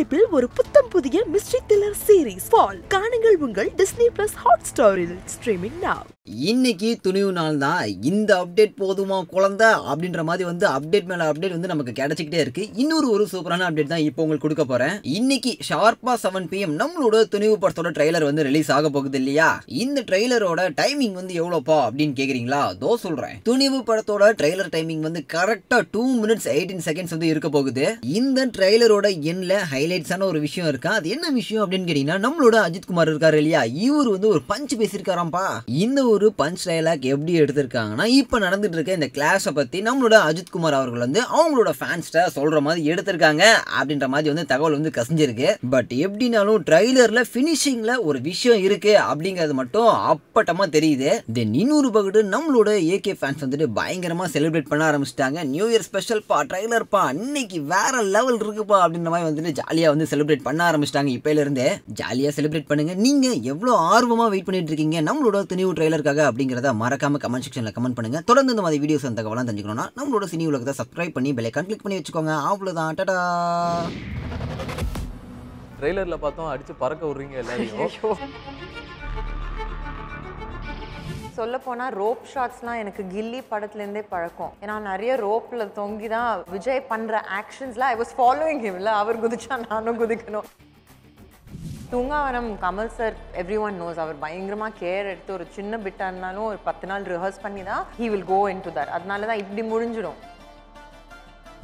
நடிப்பில் ஒரு புத்தம் புதிய மிஸ்ட்ரி த்ரில்லர் சீரிஸ் ஃபால் காணுங்கள் உங்கள் டிஸ்னி பிளஸ் ஹாட் ஸ்டாரில் ஸ்ட்ரீமிங் now இன்னைக்கு துணிவு நாள் தான் இந்த அப்டேட் போதுமா குழந்தை அப்படின்ற மாதிரி வந்து அப்டேட் மேல அப்டேட் வந்து நமக்கு கிடைச்சிக்கிட்டே இருக்கு இன்னொரு ஒரு சூப்பரான அப்டேட் தான் இப்போ உங்களுக்கு கொடுக்க போறேன் இன்னைக்கு ஷார்ப்பா செவன் பிஎம் நம்மளோட துணிவு படத்தோட ட்ரைலர் வந்து ரிலீஸ் ஆக போகுது இல்லையா இந்த ட்ரைலரோட டைமிங் வந்து எவ்வளோப்பா அப்படின்னு கேக்குறீங்களா தோ சொல்றேன் துணிவு படத்தோட ட்ரைலர் டைமிங் வந்து கரெக்டா டூ மினிட்ஸ் எயிட்டீன் செகண்ட்ஸ் வந்து இருக்க போகுது இந்த ட்ரைலரோட எண்ணில் ஹைலைட்ஸான ஒரு விஷயம் இருக்கா அது என்ன விஷயம் அப்படின்னு கேட்டீங்கன்னா நம்மளோட அஜித் குமார் இருக்காரு இல்லையா இவர் வந்து ஒரு பஞ்ச் பேசியிருக்காராம்பா இந்த ஒரு பஞ்ச் டைலாக் எப்படி எடுத்திருக்காங்கன்னா இப்போ நடந்துட்டு இருக்க இந்த கிளாஸை பற்றி நம்மளோட அஜித் குமார் அவர்கள் வந்து அவங்களோட ஃபேன்ஸ்ட சொல்கிற மாதிரி எடுத்திருக்காங்க அப்படின்ற மாதிரி வந்து தகவல் வந்து கசிஞ்சிருக்கு பட் எப்படினாலும் ட்ரைலரில் ஃபினிஷிங்கில் ஒரு விஷயம் இருக்கு அப்படிங்கிறது மட்டும் அப்பட்டமாக தெரியுது தென் இன்னொரு பகுடு நம்மளோட ஏகே ஃபேன்ஸ் வந்துட்டு பயங்கரமாக செலிப்ரேட் பண்ண ஆரம்பிச்சிட்டாங்க நியூ இயர் ஸ்பெஷல் பா ட்ரைலர் பா இன்னைக்கு வேற லெவல் இருக்குப்பா அப்படின்ற மாதிரி வந்துட்டு ஜாலியாக வந்து செலிப்ரேட் பண்ண ஆரம்பிச்சிட்டாங்க இப்போலேருந்தே ஜாலியாக செலிப்ரேட் பண்ணுங்க நீங்கள் எவ்வளோ ஆர்வமாக வெயிட் பண்ணிட்டு இருக்கீங்க நம்மளோட துணிவு ட்ரைலருக்காக அப்படிங்கிறத மறக்காம கமெண்ட் செக்ஷனில் கமெண்ட் பண்ணுங்க தொடர்ந்து இந்த மாதிரி வீடியோஸ் அந்த தகவலாம் தெரிஞ்சுக்கணும்னா நம்மளோட சினி உலகத்தை சப்ஸ்கிரைப் பண்ணி பெல்லைக்கான் கிளிக் பண்ணி வச்சுக்கோங்க அவ்வளோதான் டடா ட்ரெய்லரில் பார்த்தோம் அடிச்சு பறக்க விடுறீங்க எல்லாரையும் சொல்ல போனா ரோப் ஷாட்ஸ்லாம் எனக்கு கில்லி படத்துலேருந்தே பழக்கம் ஏன்னா நிறைய ரோப்ல தொங்கி தான் விஜய் பண்ற ஆக்ஷன்ஸ்லாம் ஐ வாஸ் ஃபாலோயிங் ஹிம்ல அவர் குதிச்சா நானும் குதிக்கணும் Thoongaavanam Kamal sir everyone knows அவர் பயங்கரமா கேர் எடுத்து ஒரு சின்ன பிட்டா இருந்தாலும் ஒரு பத்து நாள் ரிஹர்ஸ் பண்ணி தான் he will go into that அதனால தான் இப்படி முடிஞ்சிடும்